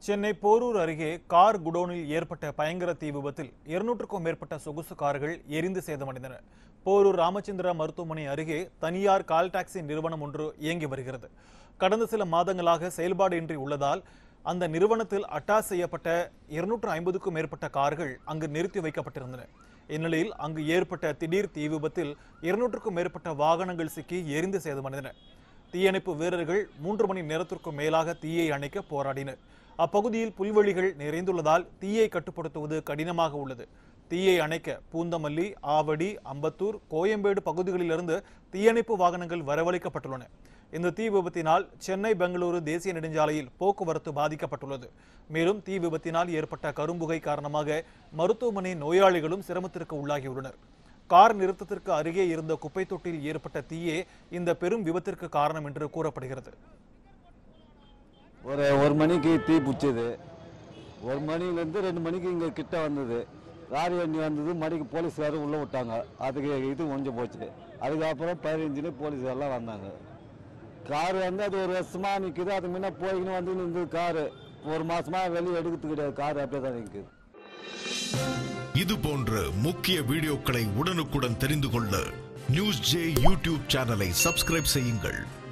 சென்னை போரூர் அருகே கார் குடோனில் ஏற்பட்ட பயங்கர தீ விபத்தில் இருநூற்றுக்கும் மேற்பட்ட சொகுசு கார்கள் எரிந்து சேதமடைந்தன போரூர் ராமச்சந்திரா மருத்துவமனை அருகே தனியார் கால் டாக்ஸி நிறுவனம் ஒன்று இயங்கி வருகிறது கடந்த சில மாதங்களாக செயல்பாடு இன்றி உள்ளதால் அந்த நிறுவனத்தில் அட்டாச் செய்யப்பட்ட இருநூற்று ஐம்பதுக்கும் மேற்பட்ட கார்கள் அங்கு நிறுத்தி வைக்கப்பட்டிருந்தன இந்நிலையில் அங்கு ஏற்பட்ட திடீர் தீ விபத்தில் இருநூற்றுக்கும் மேற்பட்ட வாகனங்கள் சிக்கி எரிந்து சேதமடைந்தன தீயணைப்பு வீரர்கள் மூன்று மணி நேரத்திற்கும் மேலாக தீயை அணைக்க போராடினர் அப்பகுதியில் புல்வெளிகள் நிறைந்துள்ளதால் தீயை கட்டுப்படுத்துவது கடினமாக உள்ளது தீயை அணைக்க பூந்தமல்லி ஆவடி அம்பத்தூர் கோயம்பேடு பகுதிகளிலிருந்து தீயணைப்பு வாகனங்கள் வரவழைக்கப்பட்டுள்ளன இந்த தீ விபத்தினால் சென்னை பெங்களூரு தேசிய நெடுஞ்சாலையில் போக்குவரத்து பாதிக்கப்பட்டுள்ளது மேலும் தீ விபத்தினால் ஏற்பட்ட கரும்புகை காரணமாக மருத்துவமனை நோயாளிகளும் சிரமத்திற்கு உள்ளாகியுள்ளனர் கார் நிறுத்தத்திற்கு அருகே இருந்த குப்பை தொட்டியில் ஏற்பட்ட தீயே இந்த பெரும் விபத்திற்கு காரணம் என்று கூறப்படுகிறது ஒரு ஒரு மணிக்கு தீ பிடிச்சது ஒரு மணிலேருந்து ரெண்டு மணிக்கு இங்கே கிட்ட வந்தது லாரி வண்டி வந்தது மணிக்கு போலீஸ்காரர் உள்ளே விட்டாங்க அதுக்கு இது முடிஞ்சு போச்சு அதுக்கப்புறம் பதினஞ்சுன்னு போலீஸ்காரெலாம் வந்தாங்க கார் வந்து அது ஒரு வருஷமாக நிற்குது அதுக்கு முன்னே போய்க்கின்னு வந்து நிற்குது காரு ஒரு மாசமாக வெளியே எடுக்கிறது கிடையாது கார் அப்படியே தான் நிற்குது இது போன்ற முக்கிய வீடியோக்களை உடனுக்குடன் தெரிந்து கொள்ள நியூஸ் ஜே யூடியூப் சேனலை சப்ஸ்கிரைப் செய்யுங்கள்